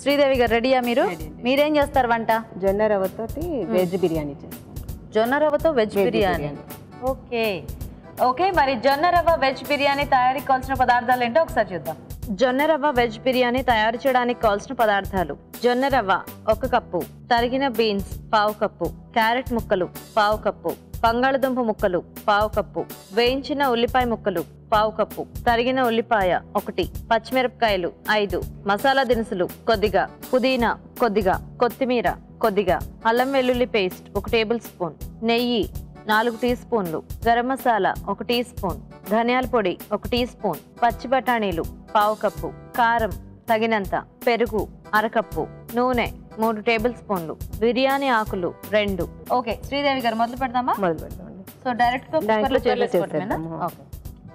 శ్రీదేవి గారు రెడీయా మీరు Ready అండి. మీరేం చేస్తారు వంట జొన్న రవ్వతోటి వెజ్ బిర్యానీ చేస్తాం జొన్న రవ్వతో veg Veg biryani biryani. Okay okay మరి జొన్న రవ్వ వెజ్ బిర్యానీ తయారీకి కావాల్సిన పదార్థాలు ఏంటో ఒకసారి చూద్దాం జొన్న రవ్వ వెజ్ బిర్యానీ తయారు చేయడానికి కావాల్సిన పదార్థాలు జొన్న రవ్వ ఒక కప్పు తరిగిన బీన్స్ పావు కప్పు క్యారెట్ ముక్కలు పావు కప్పు బంగాళదుంప ముక్కలు పావు కప్పు వేయించిన ఉల్లిపాయ ముక్కలు పావు కప్పు తరిగిన ఉల్లిపాయ ఒకటి పచ్చిమిరపకాయలు ఐదు మసాలా దినుసులు కొద్దిగా పుదీనా కొద్దిగా కొత్తిమీర కొద్దిగా అల్లం వెల్లుల్లి పేస్ట్ ఒక టేబుల్ స్పూన్ నెయ్యి నాలుగు టీ స్పూన్లు గరం మసాలా ఒక టీ స్పూన్ ధనియాల పొడి ఒక టీ స్పూన్ పచ్చి బఠానీలు పావు కప్పు కారం తగినంత పెరుగు అరకప్పు నూనె మూడు టేబుల్ స్పూన్లు బిర్యానీ ఆకులు రెండు ఓకే శ్రీదేవి గారు మొదలు పెడదామా మొదలు పెడతామండి సో డైరెక్ట్ గా Direct కుక్కర్లో cooker లో చేసేసుకోవటమేనా చేసేద్దాము. ఓకే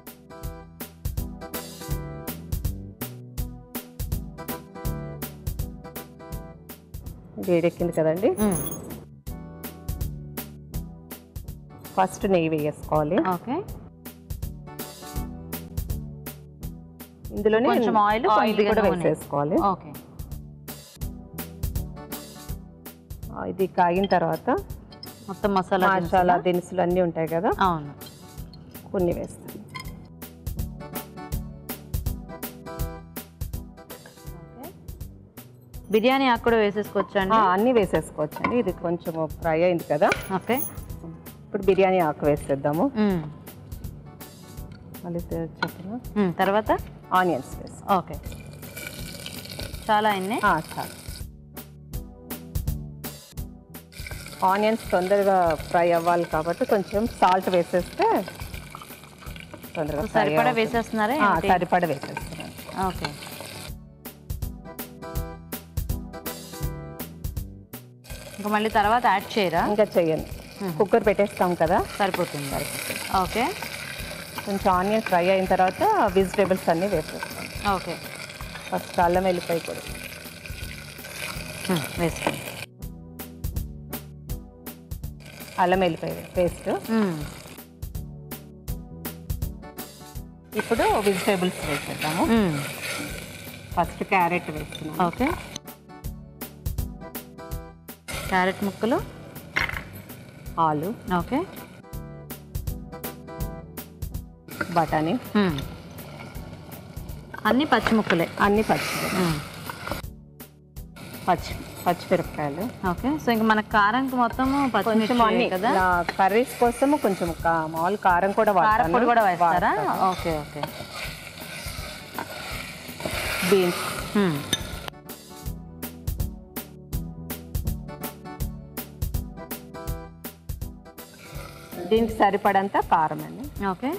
వేడెక్కింది కదండి ఫస్ట్ నెయ్యి వేసుకోవాలి ఓకే ఇందులోనే కొంచెం ఆయిల్ ఆయిల్ కూడా వేసేసుకోవాలి ఓకే ఆ, ఇది కాగిన తర్వాత మొత్తం మసాలా మసాలా దినుసులు అన్నీ ఉంటాయి కదా అవును కొన్ని వేస్తాం ఓకే. బిర్యానీ ఆకు కూడా వేసేసుకోవచ్చండి ఆ, అన్నీ వేసేసుకోవచ్చండి ఇది కొంచెం ఫ్రై అయింది కదా ఓకే ఇప్పుడు బిర్యానీ ఆకు వేసేద్దాము మ్మ్. మళ్ళీ చెప్పిన మ్మ్. తర్వాత ఆనియన్స్ వేసి ఓకే చాలా అయింది చాలు ఆనియన్స్ తొందరగా ఫ్రై అవ్వాలి కాబట్టి కొంచెం సాల్ట్ వేసేస్తే తొందరగా fry సరిపడా అవుతుంది. వేసేస్తున్నారా ఆ, ఏంటి? సరిపడా వేసేస్తున్నాను ఓకే ఇంకా మళ్ళీ తర్వాత యాడ్ చేయరా ఇంకా చెయ్యండి కుక్కర్ పెట్టేస్తాం కదా సరిపోతుంది ఓకే కొంచెం ఆనియన్ ఫ్రై అయిన తర్వాత వెజిటేబుల్స్ అన్నీ వేసేస్తాం ఓకే ఫస్ట్ అల్లం వెళ్ళిపోయి కూడా వేసుకోండి అల్లం వెళ్ళిపోయి పేస్ట్ ఇప్పుడు వెజిటేబుల్స్ వేసేద్దాము ఫస్ట్ క్యారెట్ వేస్తున్నాము ఓకే క్యారెట్ ముక్కలు ఆలు ఓకే బఠానీ అన్ని పచ్చి ముక్కలే అన్ని పచ్చి పచ్చి పచ్చిమిరపకాయలు ఓకే సో ఇంకా మన కారంకి మొత్తము కొంచెం పచ్చిమిర్చి అన్ని కదా కర్రీస్ కోసము కొంచెం కా- మామూలు కారం కూడా కారం పొడి కూడా వేస్తారా వాడతాను. ఓకే ఓకే బీన్స్ దీనికి సరిపడంత కారం అండి ఓకే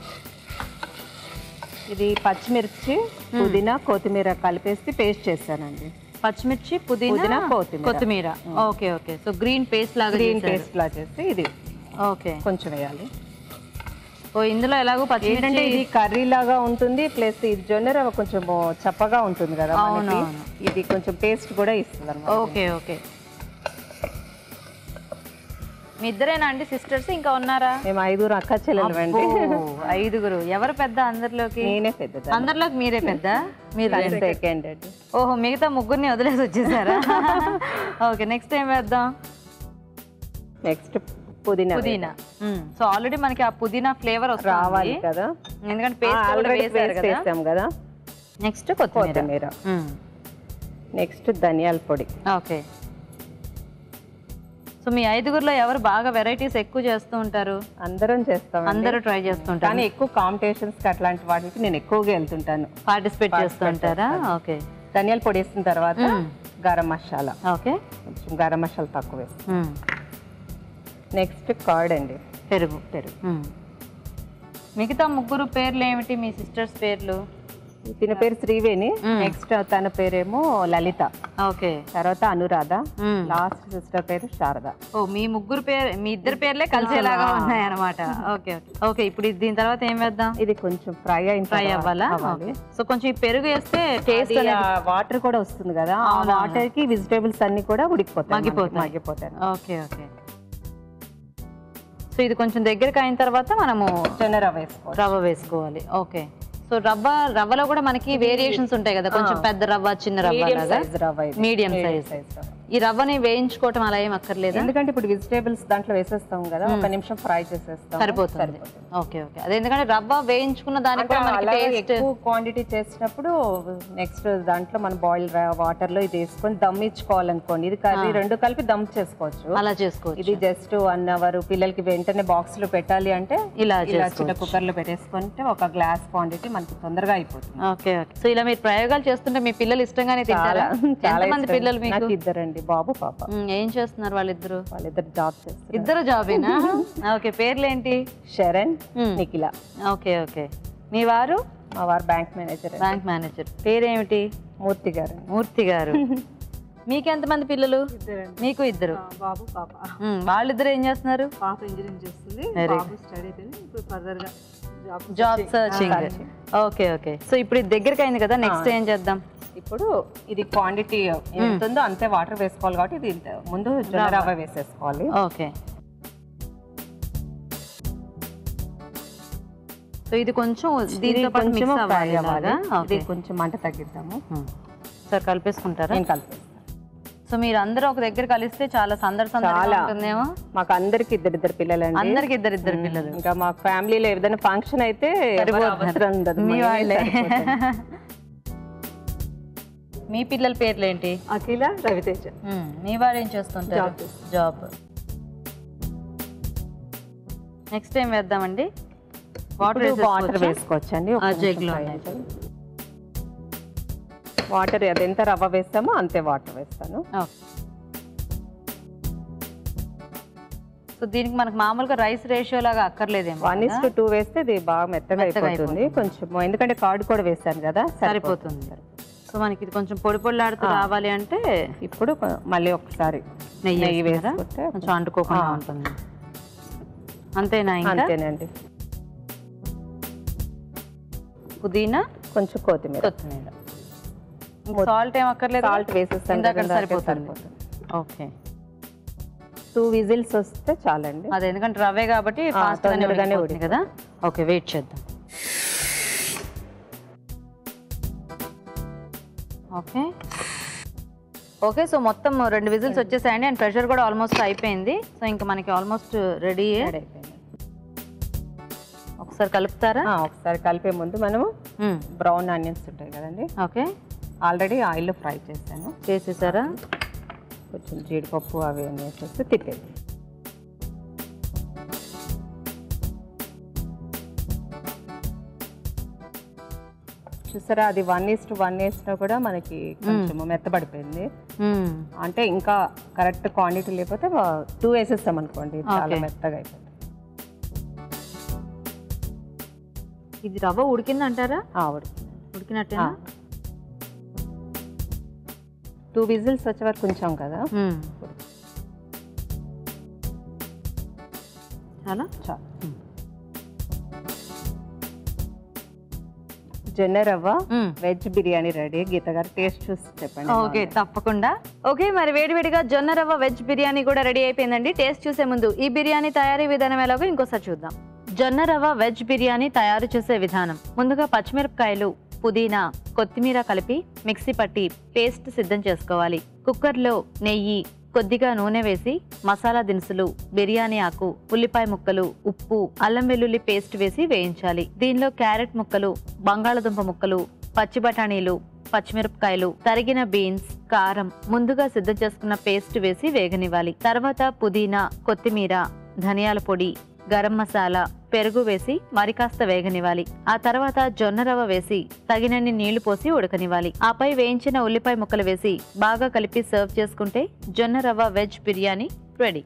ఇది పచ్చిమిర్చి పుదీనా కొత్తిమీర కలిపేసి పేస్ట్ చేశానండి పచ్చిమిర్చి పుదీనా పుదీనా, కొత్తిమీర. కొత్తిమీర okay okay so green paste లాగా గ్రీన్ చేశారు. పేస్ట్ లా చేసి ఇది ఓకే కొంచెం వేయాలి ఓ ఇందులో ఎలాగో ఏంటంటే పచ్చిమిర్చి ఇది కర్రీ లాగా ఉంటుంది ప్లస్ ఇది జొన్న రవ్వ కొంచెం చప్పగా ఉంటుంది కదా అవును, మనకి అవును. ఇది కొంచెం టేస్ట్ కూడా ఇస్తుంది అనమాట ఓకే ఓకే మీ ఇద్దరేనా అండి సిస్టర్స్ ఇంకా ఉన్నారా మేము ఐదుగురు అక్క చెల్లెలు అండి అబ్బో, ఐదుగురు ఎవరు పెద్ద అందరిలోకి నేనే పెద్దది అందరిలోకి మీరే పెద్ద మీరు రెండు. సెకండ్ అండి ఓహో మిగతా ముగ్గురిని వదిలేసి వచ్చేసారా ఓకే నెక్స్ట్ ఏం వేద్దాం నెక్స్ట్ పుదీనా పుదీనా సో ఆల్రెడీ మనకి ఆ పుదీనా ఫ్లేవర్ రావాలి వస్తుంది కదా ఎందుకంటే పేస్ట్ ఆల్రెడీ వేసారు పేస్ట్ కదా వేసాం కదా నెక్స్ట్ కొత్తిమీర కొత్తిమీర నెక్స్ట్ ధనియాల పొడి ఓకే సో మీ ఐదుగురులో ఎవరు బాగా వెరైటీస్ ఎక్కువ చేస్తూ ఉంటారు అందరం చేస్తాం అందరూ ట్రై చేస్తుంటారు కానీ ఎక్కువ కాంపిటీషన్స్ అట్లాంటి వాటికి నేను ఎక్కువగా వెళ్తుంటాను పార్టిసిపేట్ చేస్తూ ఉంటారా ఓకే ధనియాల పొడి వేసిన తర్వాత గరం మసాలా ఓకే కొంచెం గరం మసాలా తక్కువ వేస్తాం నెక్స్ట్ కర్డ్ అండి పెరుగు పెరుగు మ్మ్. మిగతా ముగ్గురు పేర్లు ఏమిటి మీ సిస్టర్స్ పేర్లు తిన పేరు శ్రీవేణి నెక్స్ట్ తన పేరేమో లలిత ఓకే తర్వాత అనురాధ మ్మ్. లాస్ట్ సిస్టర్ పేరు శారద ఓ మీ ముగ్గురు పేరు మీ ఇద్దరు పేర్లే కలిసేలాగా ఉన్నాయి అనమాట ఓకే ఓకే ఓకే ఇప్పుడు ఇది దీని తర్వాత ఏం వేద్దాం ఇది కొంచెం ఫ్రై అయిన ఫ్రై తర్వాత అవ్వాలా అవ్వాలి. ఓకే సో కొంచెం ఈ పెరుగు వేస్తే టేస్ట్ అది ఆ వాటర్ కూడా వస్తుంది కదా ఆ వాటర్ కి వెజిటేబుల్స్ అన్ని కూడా ఉడికిపోతాయి మనకి, మగ్గిపోతాయి. మగ్గిపోతాయి ఓకే ఓకే సో ఇది కొంచెం దగ్గరికి అయిన తర్వాత మనము జొన్న రవ్వ వేసుకోవాలి రవ్వ వేసుకోవాలి ఓకే సో రవ్వ రవ్వలో కూడా మనకి వేరియేషన్స్ ఉంటాయి కదా కొంచెం పెద్ద రవ్వ చిన్న రవ్వ మీడియం లాగా సైజ్ రవ్వ ఇది. మీడియం Medium సైజ్ size రవ్వ. ఈ రవ్వని వేయించుకోవటం అలా ఏం అక్కర్లేదా ఎందుకంటే ఇప్పుడు వెజిటేబుల్స్ దాంట్లో వేసేస్తాం కదా ఒక నిమిషం ఫ్రై చేసేస్తాం సరిపోతుంది ఓకే ఓకే అదే ఎందుకంటే రవ్వ వేయించుకున్న దానికి అంటే కూడా మనకి అలాగే టేస్ట్ ఎక్కువ క్వాంటిటీ చేసినప్పుడు నెక్స్ట్ దాంట్లో మనం బాయిల్ వాటర్ లో ఇది వేసుకొని దమ్ ఇచ్చుకోవాలనుకోండి ఇది కర్రీ రెండు కలిపి దమ్ చేసుకోవచ్చు అలా చేసుకోవచ్చు ఇది జస్ట్ వన్ అవర్ పిల్లలకి వెంటనే బాక్స్ లో పెట్టాలి అంటే ఇలా ఇలా చిన్న కుక్కర్ లో పెట్టేసుకుంటే ఒక గ్లాస్ క్వాంటిటీ మనకి తొందరగా అయిపోతుంది ఓకే ఓకే సో ఇలా మీరు ప్రయోగాలు చేస్తుంటే మీ పిల్లలు ఇష్టంగానే తింటారా చాలా ఎంతమంది ఇష్టం. పిల్లలు మీకు నాకు ఇద్దరండి బాబు పాప ఉమ్, ఏం చేస్తున్నారు వాళ్ళిద్దరు వాళ్ళిద్దరు జాబ్ చేస్తారు ఇద్దరు జాబేనా ఓకే పేర్లేంటి Sharan Hmm. Nikhila okay okay మీ వారు మా వారు బ్యాంక్ మేనేజర్ బ్యాంక్ మేనేజర్ పేరేమిటి మూర్తి గారు మూర్తి గారు మీకు ఎంతమంది పిల్లలు మీకు ఇద్దరు బాబు పాప ఉమ్, వాళ్ళిద్దరు ఏం చేస్తున్నారు పాప ఇంజనీరింగ్ చేస్తుంది Very బాబు స్టడీ అయిపోయింది ఇప్పుడు ఫర్దర్ గా job job searching okay okay so ఇప్పుడు ఇది దగ్గరికి అయింది కదా నెక్స్ట్ ఏం చేద్దాం ఇప్పుడు ఇది క్వాంటిటీ ఎంత ఉందో అంతే వాటర్ వేసుకోవాలి కాబట్టి ఇది ఇంత- ముందు జొన్న రవ్వ వేసేసుకోవాలి ఓకే సో ఇది కొంచెం దీంతో పాటు కొంచెం మిక్స్ ఫ్రై అవ్వాలి అవ్వాలి ఇలాగా? ఇది ఓకే కొంచెం మంట తగ్గిద్దాము సార్ కలిపేసుకుంటారా నేను కలిపేస్తాను సో మీరు అందరూ ఒక దగ్గర కలిస్తే చాలా సందడి సందడిగా చాలా. ఉంటుందేమో మాకు అందరికి ఇద్దరిద్దరు పిల్లలండి అందరికి ఇద్దరు ఇద్దరు పిల్లలు ఇంకా మా ఫ్యామిలీలో ఏదైనా ఫంక్షన్ అయితే ఎవరి అవసరం ఉండదు మీ మనమే వాళ్ళే సరిపోతాం. మీ పిల్లల పేర్లు ఏంటి అఖిల రవితేజ మ్మ్. మీ వారు ఏం చేస్తుంటారు జాబ్ నెక్స్ట్ టైం వేద్దామండి వాటర్ ఇప్పుడు వాటర్ వేసుకోవచ్చండి ఆ జగ్లో వాటర్ అది ఎంత రవ్వ వేస్తామో అంతే వాటర్ వేస్తాను సో దీనికి మనకు మామూలుగా రైస్ రేషియో లాగా అక్కర్లేదేమో వన్ ఇస్ టు టూ వేస్తే ఇది బాగా మెత్తగా మెత్తగా అయిపోతుంది కొంచెం ఎందుకంటే కార్డ్ కూడా వేస్తాను కదా సరిపోతుంది సో మనకి ఇది కొంచెం పొడి పొడిలాడుతూ రావాలి అంటే ఇప్పుడు కొ- మళ్ళీ ఒకసారి నెయ్యి నెయ్యి వేసుకుంటారా? వేసుకుంటే కొంచెం అంటుకోకుండా ఆ. ఉంటుంది అంతేనా ఇంకా అంతేనండి పుదీనా కొంచెం కొత్తిమీర కొత్తిమీర సాల్ట్ ఏం అక్కర్లేదు సాల్ట్ వేసేస్తాను ఇందాక కదా, సరిపోతుంది ఓకే టూ విజిల్స్ వస్తే చాలండి అదే ఎందుకంటే రవ్వే కాబట్టి ఆ, ఫాస్ట్ తొందరగానే ఉడికిపోతుంది కదా ఓకే వెయిట్ చేద్దాం ఓకే ఓకే సో మొత్తం రెండు విజిల్స్ వచ్చేసాయండి అండ్ ప్రెషర్ కూడా ఆల్మోస్ట్ అయిపోయింది సో ఇంకా మనకి ఆల్మోస్ట్ రెడీ రెడీ అయిపోయింది ఒకసారి కలుపుతారా ఆ, ఒకసారి కలిపే ముందు మనము మ్మ్. బ్రౌన్ ఆనియన్స్ ఉంటాయి కదండి ఓకే ఆల్రెడీ ఆయిల్లో ఫ్రై చేశాను చేసేసారా కొంచెం జీడిపప్పు అవి అన్నీ వేసేసి తిప్పేది చూసారా అది వన్ ఈస్ టు వన్ వేసినా కూడా మనకి కొంచెం మెత్తబడిపోయింది మ్మ్. అంటే ఇంకా కరెక్ట్ క్వాంటిటీ లేకపోతే టూ వేసేస్తాం అనుకోండి చాలా Okay. మెత్తగా అయిపోతుంది ఇది రవ్వ ఉడికిందంటారా ఆవిడ ఉడికినట్టేనా టూ విజిల్స్ వచ్చే వరకు ఉంచాం కదా మ్మ్. చాలా చాలు జొన్న రవ్వ మ్మ్. Veg biryani ready Geetha garu taste చూసి చెప్పండి ఓకే తప్పకుండా ఓకే మరి వేడివేడిగా జొన్న రవ్వ వెజ్ బిర్యానీ కూడా రెడీ అయిపోయిందండి టేస్ట్ చూసే ముందు ఈ బిర్యానీ తయారీ విధానం ఎలాగో ఇంకోసారి చూద్దాం జొన్న రవ్వ వెజ్ బిర్యానీ తయారు చేసే విధానం ముందుగా పచ్చిమిరపకాయలు పుదీనా కొత్తిమీర కలిపి మిక్సీ పట్టి పేస్ట్ సిద్ధం చేసుకోవాలి కుక్కర్లో నెయ్యి కొద్దిగా నూనె వేసి మసాలా దినుసులు బిర్యానీ ఆకు ఉల్లిపాయ ముక్కలు ఉప్పు అల్లం వెల్లుల్లి పేస్ట్ వేసి వేయించాలి దీనిలో క్యారెట్ ముక్కలు బంగాళదుంప ముక్కలు పచ్చి బఠానీలు పచ్చిమిరపకాయలు తరిగిన బీన్స్ కారం ముందుగా సిద్ధం చేసుకున్న పేస్ట్ వేసి వేగనివ్వాలి తర్వాత పుదీనా కొత్తిమీర ధనియాల పొడి గరం మసాలా పెరుగు వేసి మరి కాస్త వేగనివ్వాలి ఆ తర్వాత జొన్న రవ్వ వేసి తగినన్ని నీళ్లు పోసి ఉడకనివ్వాలి ఆపై వేయించిన ఉల్లిపాయ ముక్కలు వేసి బాగా కలిపి సర్వ్ చేసుకుంటే జొన్న రవ్వ వెజ్ బిర్యానీ రెడీ